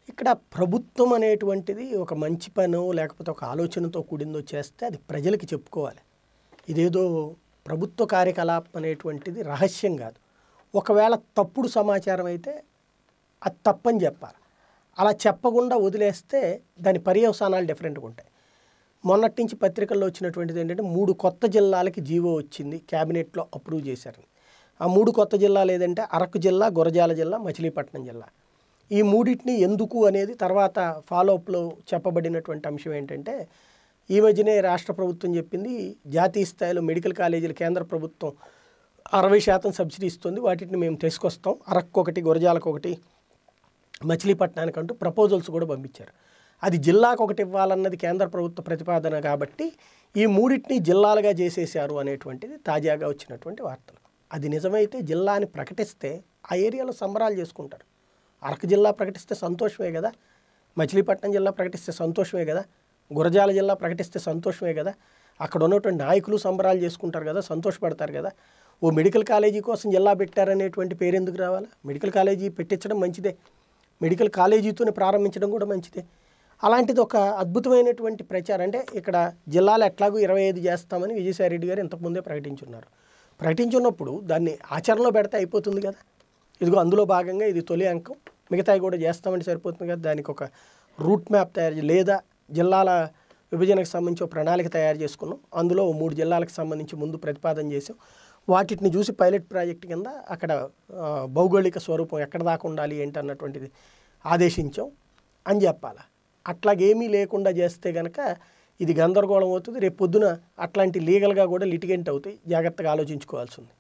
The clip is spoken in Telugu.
ఇక్కడ ప్రభుత్వం అనేటువంటిది ఒక మంచి పనో లేకపోతే ఒక ఆలోచనతో కూడిందో చేస్తే అది ప్రజలకి చెప్పుకోవాలి ఇదేదో ప్రభుత్వ కార్యకలాపం అనేటువంటిది రహస్యం కాదు ఒకవేళ తప్పుడు సమాచారం అయితే అది తప్పని చెప్పాలి అలా చెప్పకుండా వదిలేస్తే దాని పర్యవసానాలు డిఫరెంట్గా ఉంటాయి మొన్నటి నుంచి పత్రికల్లో వచ్చినటువంటిది ఏంటంటే మూడు కొత్త జిల్లాలకి జీవో వచ్చింది క్యాబినెట్లో అప్రూవ్ చేశారని ఆ మూడు కొత్త జిల్లాలు ఏదంటే అరకు జిల్లా గురజాల జిల్లా మచిలీపట్నం జిల్లా ఈ మూడింటిని ఎందుకు అనేది తర్వాత ఫాలోఅప్లో చెప్పబడినటువంటి అంశం ఏంటంటే ఈ మధ్యనే రాష్ట్ర ప్రభుత్వం చెప్పింది జాతీయ స్థాయిలో మెడికల్ కాలేజీలు కేంద్ర ప్రభుత్వం అరవై శాతం సబ్సిడీ ఇస్తుంది వాటిని మేము తీసుకొస్తాం అరకు ఒకటి గురజాలకు ఒకటి మచిలీపట్నానికి అంటూ ప్రపోజల్స్ కూడా పంపించారు అది జిల్లాకు ఒకటి ఇవ్వాలన్నది కేంద్ర ప్రభుత్వ ప్రతిపాదన కాబట్టి ఈ మూడింటిని జిల్లాలుగా చేసేశారు అనేటువంటిది తాజాగా వచ్చినటువంటి వార్తలు అది నిజమైతే జిల్లాని ప్రకటిస్తే ఆ ఏరియాలో సంబరాలు చేసుకుంటారు అరకు జిల్లా ప్రకటిస్తే సంతోషమే కదా మచిలీపట్నం జిల్లా ప్రకటిస్తే సంతోషమే కదా గురజాల జిల్లా ప్రకటిస్తే సంతోషమే కదా అక్కడ ఉన్నటువంటి నాయకులు సంబరాలు చేసుకుంటారు కదా సంతోషపడతారు కదా ఓ మెడికల్ కాలేజీ కోసం జిల్లా పెట్టారనేటువంటి పేరు ఎందుకు రావాలా మెడికల్ కాలేజీ పెట్టించడం మంచిదే మెడికల్ కాలేజీతోనే ప్రారంభించడం కూడా మంచిదే అలాంటిది ఒక అద్భుతమైనటువంటి ప్రచారం అంటే ఇక్కడ జిల్లాలు ఎట్లాగూ ఇరవై ఐదు చేస్తామని విజయసాయిరెడ్డి గారు ఇంతకుముందే ప్రకటించున్నారు ప్రకటించున్నప్పుడు దాన్ని ఆచరణలో పెడితే అయిపోతుంది కదా ఇదిగో అందులో భాగంగా ఇది తొలి అంకం మిగతాయి కూడా చేస్తామంటే సరిపోతుంది కదా దానికి ఒక రూట్ మ్యాప్ తయారు చే- లేదా జిల్లాల విభజనకు సంబంధించి ఒక ప్రణాళిక తయారు చేసుకున్నాం అందులో ఓ మూడు జిల్లాలకు సంబంధించి ముందు ప్రతిపాదన చేసాం వాటిని చూసి పైలట్ ప్రాజెక్ట్ కింద అక్కడ ఆ, భౌగోళిక స్వరూపం ఎక్కడ దాకా ఉండాలి ఏంటి అన్నటువంటిది ఆదేశించాం అని చెప్పాలి అట్లాగేమీ లేకుండా చేస్తే కనుక ఇది గందరగోళం అవుతుంది రేపు పొద్దున అట్లాంటి లీగల్గా కూడా లిటిగెంట్ అవుతాయి జాగ్రత్తగా ఆలోచించుకోవాల్సి ఉంది